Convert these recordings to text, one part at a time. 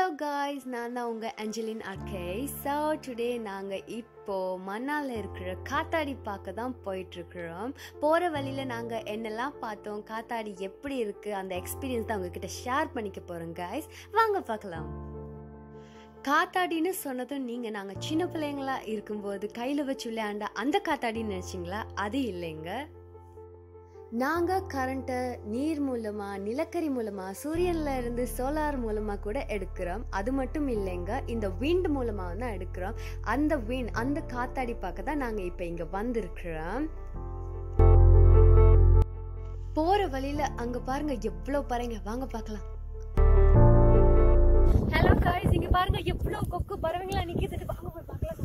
Guys நான் தான் உங்கள் அஞ்சலின் அர்கே ஸோ டுடே நாங்கள் இப்போ மண்ணால் இருக்கிற காத்தாடி பார்க்க தான் போயிட்டுருக்குறோம் போகிற வழியில் நாங்கள் என்னெல்லாம் பார்த்தோம் காத்தாடி எப்படி இருக்குது அந்த எக்ஸ்பீரியன்ஸ் தான் உங்ககிட்ட ஷேர் பண்ணிக்க போகிறோம் காய்ஸ் வாங்க பார்க்கலாம் காத்தாடின்னு சொன்னதும் நீங்கள் நாங்கள் சின்ன பிள்ளைங்களா இருக்கும்போது கையில் வச்சு விளையாண்ட அந்த காத்தாடின்னு நினச்சிங்களா அது இல்லைங்க நாங்கள் கரண்ட்டை நீர் மூலமாக நிலக்கரி மூலமாக சூரியனில் இருந்து சோலார் மூலமாக கூட எடுக்கிறோம் அது மட்டும் இல்லைங்க இந்த விண்ட் மூலமாக தான் எடுக்கிறோம் அந்த விண்ட் அந்த காத்தாடி பார்க்க தான் நாங்கள் இப்போ இங்கே வந்திருக்கிறோம் போகிற வழியில் அங்கே பாருங்க எவ்வளோ பறவைங்க வாங்க பார்க்கலாம் ஹலோ காய்ஸ் இங்கே பாருங்க எவ்வளோ கொக்கு பறவைங்களா நிற்கிது வாங்க போய் பார்க்கலாம்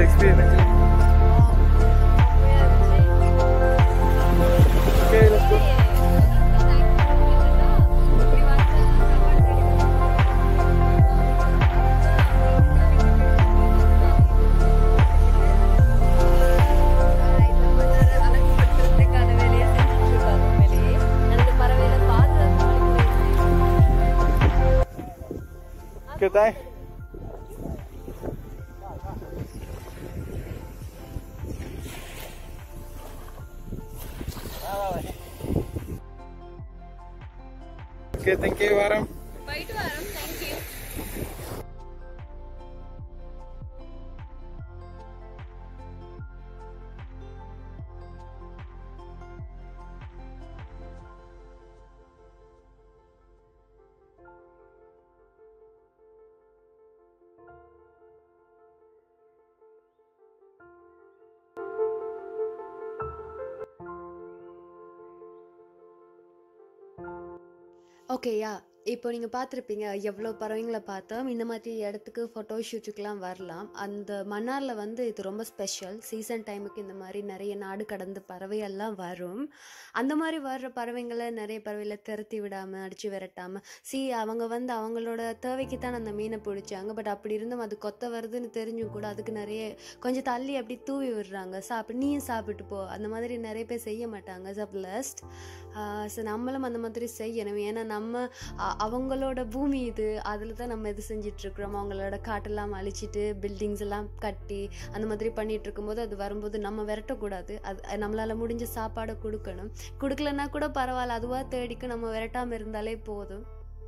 the experience? Okay, let's go. Okay, tay. Okay, thank you, Varam. പോയിട്ട് വരാം താങ്ക് യു ஓகே யா இப்போ நீங்கள் பார்த்துருப்பீங்க எவ்வளோ பறவைங்களை பார்த்தோம் இந்த மாதிரி இடத்துக்கு ஃபோட்டோ ஷூட்டுக்கெலாம் வரலாம் அந்த மன்னாரில் வந்து இது ரொம்ப ஸ்பெஷல் சீசன் டைமுக்கு இந்த மாதிரி நிறைய நாடு கடந்து பறவையெல்லாம் வரும் அந்த மாதிரி வர்ற பறவைங்களை நிறைய பறவைகளை திரத்தி விடாமல் அடித்து விரட்டாமல் சி அவங்க வந்து அவங்களோட தேவைக்கு தான் அந்த மீனை பிடிச்சாங்க பட் அப்படி இருந்தும் அது கொத்த வருதுன்னு தெரிஞ்சும் கூட அதுக்கு நிறைய கொஞ்சம் தள்ளி அப்படி தூவி விடுறாங்க சாப்பிட்டு நீயும் சாப்பிட்டு போ அந்த மாதிரி நிறைய பேர் செய்ய மாட்டாங்க ஸோ பிளஸ்ட் ஸோ நம்மளும் அந்த மாதிரி செய்யணும் ஏன்னா நம்ம அ- அவங்களோட பூமி இது அதில் தான் நம்ம இது செஞ்சிட்ருக்குறோம் அவங்களோட காட்டெல்லாம் அழிச்சிட்டு பில்டிங்ஸ் எல்லாம் கட்டி அந்த மாதிரி பண்ணிட்டு இருக்கும்போது அது வரும்போது நம்ம விரட்டக்கூடாது அது நம்மளால் முடிஞ்ச சாப்பாடை கொடுக்கணும் கொடுக்கலன்னா கூட பரவாயில்ல அதுவாக தேடிக்கு நம்ம விரட்டாமல் இருந்தாலே போதும்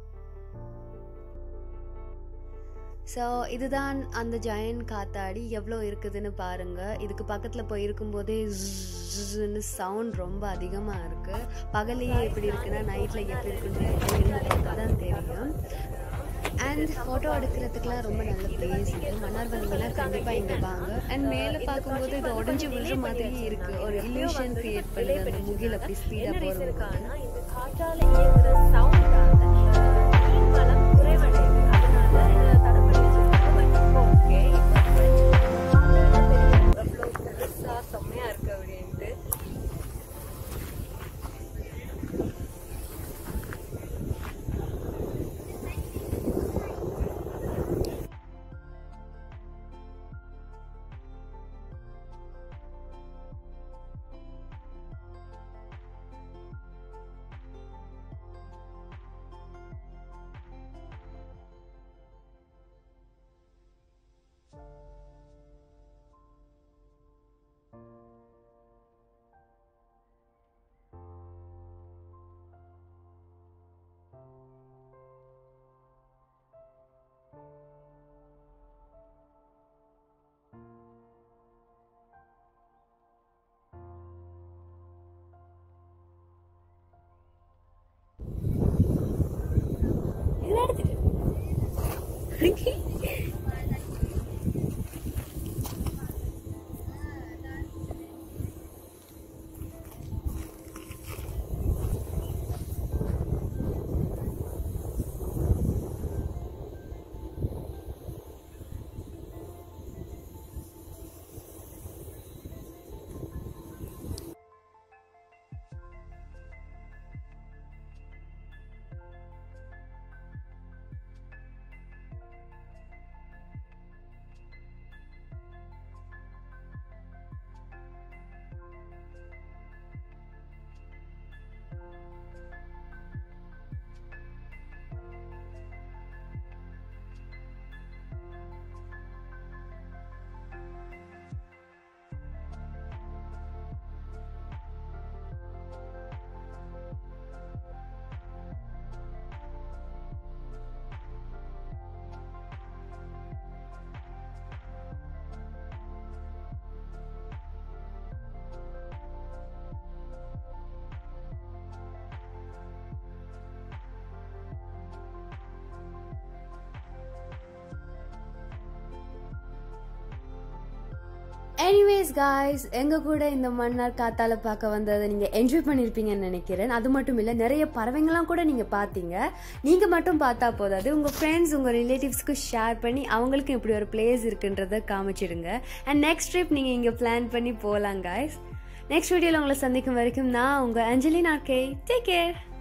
ஸோ இதுதான் அந்த ஜெயன் காத்தாடி எவ்வளோ இருக்குதுன்னு பாருங்க இதுக்கு பக்கத்தில் போய் இருக்கும்போதே ன்னு சவுண்ட் ரொம்ப அதிகமாக இருக்குது பகலையே எப்படி இருக்குன்னா நைட்டில் எப்படி இருக்குன்னு இருந்து தான் தெரியும் அண்ட் ஃபோட்டோ எடுக்கிறதுக்குலாம் ரொம்ப நல்ல பிளேஸ் இது மன்னார்வலிங்கெல்லாம் கண்டிப்பாக இங்கே வாங்க அண்ட் மேலே பார்க்கும்போது இது உடஞ்சி விழுற மாதிரியே இருக்குது ஒரு இல்யூஷன் கிரியேட் பண்ணுது அந்த முகில் அப்படி ஸ்பீடாக போகிறது இருக்கானா இந்த காற்றால இயங்குற சவுண்டால மீன் வளம் குறைவடையுது அதனால இதை தடை பண்ணி வச்சிருக்காங்க ஓகே எவ்வளோ பெருசா செம்மையா இருக்கு அப்படின்ட்டு இது எடுத்துட்டு எனிவேஸ் காய்ஸ் எங்கள் கூட இந்த மன்னார் காத்தால பார்க்க வந்ததை நீங்கள் என்ஜாய் பண்ணியிருப்பீங்கன்னு நினைக்கிறேன் அது மட்டும் இல்லை நிறைய பறவைங்களாம் கூட நீங்கள் பார்த்தீங்க நீங்கள் மட்டும் பார்த்தா போதாது உங்கள் ஃப்ரெண்ட்ஸ் உங்கள் ரிலேட்டிவ்ஸ்க்கு ஷேர் பண்ணி அவங்களுக்கும் இப்படி ஒரு பிளேஸ் இருக்குன்றதை காமிச்சிடுங்க அண்ட் நெக்ஸ்ட் ட்ரிப் நீங்கள் இங்கே பிளான் பண்ணி போகலாம் காய்ஸ் நெக்ஸ்ட் வீடியோவில் உங்களை சந்திக்கும் வரைக்கும் நான் உங்கள் அஞ்சலின் ஆர்கே டேக் கேர்